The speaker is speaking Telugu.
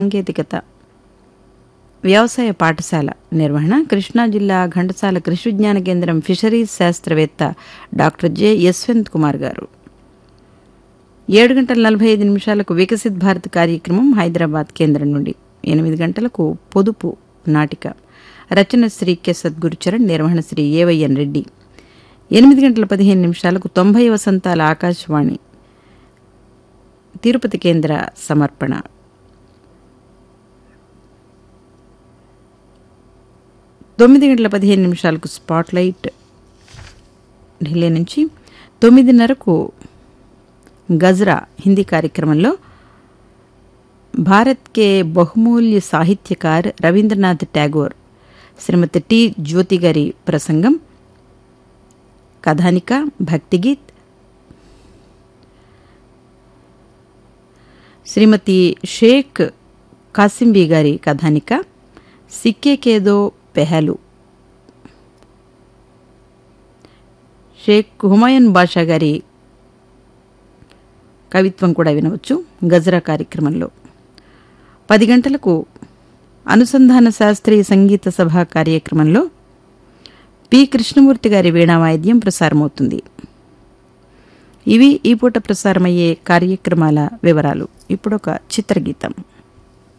సాంకేతికత వ్యవసాయ పాఠశాల నిర్వహణ కృష్ణా జిల్లా ఘంటసాల కృషి విజ్ఞాన కేంద్రం ఫిషరీస్ శాస్త్రవేత్త డాక్టర్ జె యశ్వంత్ కుమార్ గారు ఏడు గంటల నలభై ఐదు నిమిషాలకు వికసిత్ భారత్ కార్యక్రమం హైదరాబాద్ కేంద్రం నుండి ఎనిమిది గంటలకు పొదుపు నాటిక రచన శ్రీ కె సద్గురుచరణ్ నిర్వహణ శ్రీ ఏవయ్యన్ రెడ్డి ఎనిమిది గంటల పదిహేను నిమిషాలకు తొంభై వసంతాల ఆకాశవాణి తిరుపతి కేంద్ర సమర్పణ తొమ్మిది గంటల పదిహేను నిమిషాలకు స్పాట్లైట్ ఢిల్లీ నుంచి తొమ్మిదిన్నరకు గజ్రా హిందీ కార్యక్రమంలో భారత్ కే బహుమూల్య సాహిత్యకార్ రవీంద్రనాథ్ ట్యాగోర్ శ్రీమతి టి జ్యోతి గారి ప్రసంగం కథానిక భక్తిగీత్ శ్రీమతి షేక్ కాసింబీ గారి కథానిక సిక్కే కేదో పెహలు షేక్ హుమాయూన్ బాషా గారి కవిత్వం కూడా వినవచ్చు గజరా కార్యక్రమంలో పది గంటలకు అనుసంధాన శాస్త్రీయ సంగీత సభ కార్యక్రమంలో పి కృష్ణమూర్తి గారి వీణా వాయిద్యం ప్రసారమవుతుంది ఇవి ఈ పూట ప్రసారమయ్యే కార్యక్రమాల వివరాలు ఇప్పుడొక చిత్రగీతం